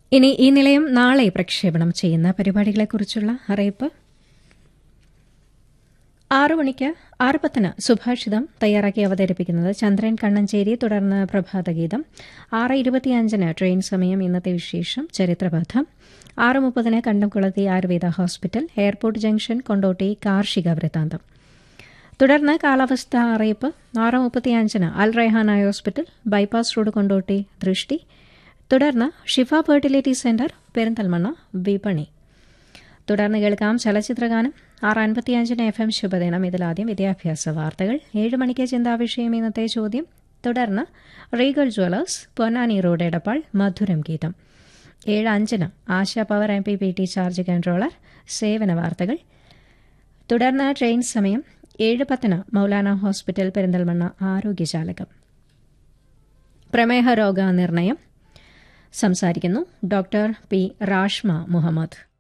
ഇനി ഈ നിലയം നാളെ പ്രക്ഷേപണം ചെയ്യുന്ന പരിപാടികളെക്കുറിച്ചുള്ള അറിയിപ്പ് ആറു മണിക്ക് ആറ് പത്തിന് സുഭാഷിതം തയ്യാറാക്കി അവതരിപ്പിക്കുന്നത് ചന്ദ്രൻ കണ്ണഞ്ചേരി തുടർന്ന് പ്രഭാതഗീതം ആറ് ഇരുപത്തിയഞ്ചിന് ട്രെയിൻ സമയം ഇന്നത്തെ വിശേഷം ചരിത്രപഥ ആറ് മുപ്പതിന് Kandamkulathi Ayurveda hospital airport junction Kondotty കാർഷിക വൃത്താന്തം തുടർന്ന് കാലാവസ്ഥ അറിയിപ്പ് ആറ് മുപ്പത്തിയഞ്ചിന് Al Raihana hospital bypass road Kondotty ദൃഷ്ടി തുടർന്ന് ഷിഫ ഫെർട്ടിലിറ്റി സെന്റർ പെരിന്തൽമണ്ണ വിപണി തുടർന്ന് കേൾക്കാം ചലച്ചിത്രഗാനം ആറ് അൻപത്തിയഞ്ചിന് എഫ് എം ശുഭദിനം ഇതിലാദ്യം വിദ്യാഭ്യാസ വാർത്തകൾ ഏഴ് മണിക്ക് ചിന്താവിഷയം ഇന്നത്തെ ചോദ്യം തുടർന്ന് Regal jewellers Ponnani road Edappal മധുരം ഗീതം ഏഴ് അഞ്ചിന് Asha power M P P T charge controller സേവന വാർത്തകൾ തുടർന്ന് ട്രെയിൻ സമയം ഏഴ് പത്തിന് മൗലാന ഹോസ്പിറ്റൽ പെരിന്തൽമണ്ണ ആരോഗ്യജാലകം പ്രമേഹ രോഗ നിർണയം സംസാരിക്കുന്നു ഡോക്ടർ പി റാഷ്മ മുഹമ്മദ്